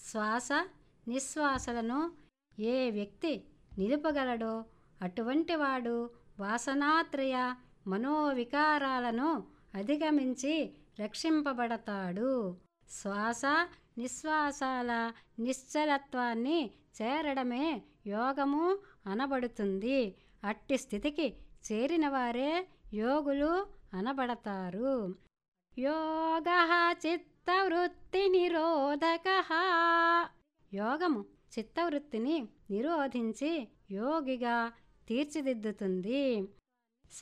శ్వాస నిశ్వాసలను ఏ వ్యక్తి నిలుపగలడో అటువంటి వాడు వాసనాత్రయ మనోవికారాలను అధిగమించి రక్షింపబడతాడు శ్వాస నిశ్వాసాల నిశ్చలత్వాన్ని చేరడమే యోగము అనబడుతుంది అట్టి స్థితికి చేరిన వారే యోగులు అనబడతారు యోగ చిత్తవృత్తి నిరోధక యోగము చిత్తవృత్తిని నిరోధించి యోగిగా తీర్చిదిద్దుతుంది